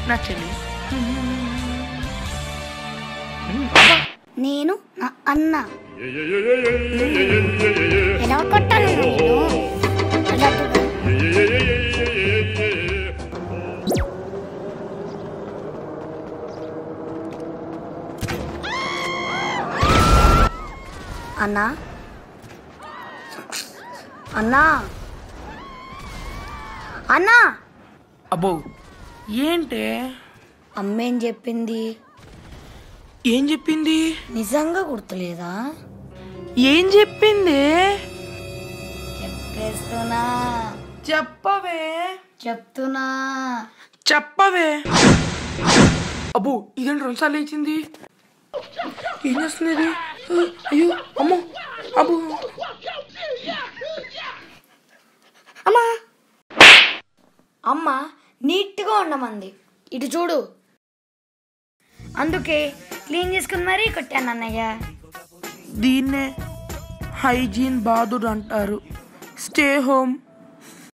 నా చెల్లి నేను నా అన్న ఎలా కొట్టాను నేను అన్నట్టుగా. అన్నా అన్నా అన్నా అబ్బో ఏంటే అమ్మేం చెప్పింది ఏం చెప్పింది నిజంగా గుర్తులేదా ఏం చెప్పింది చెప్పేస్తున్నా చెప్పవే చెప్తున్నా చెప్పవే అబ్బో ఇదేంటి రెండుసార్లు లేచింది ఏం చేస్తుంది ఇది ఆ, అయ్యో అమ్మో అబ్బో అమ్మా అమ్మ నీట్గా ఉండమంది ఇటు చూడు అందుకే క్లీన్ చేసుకుని మరీ కొట్టాను అన్నయ్య దీన్నే హైజీన్ బాధుడు అంటారు స్టే హోమ్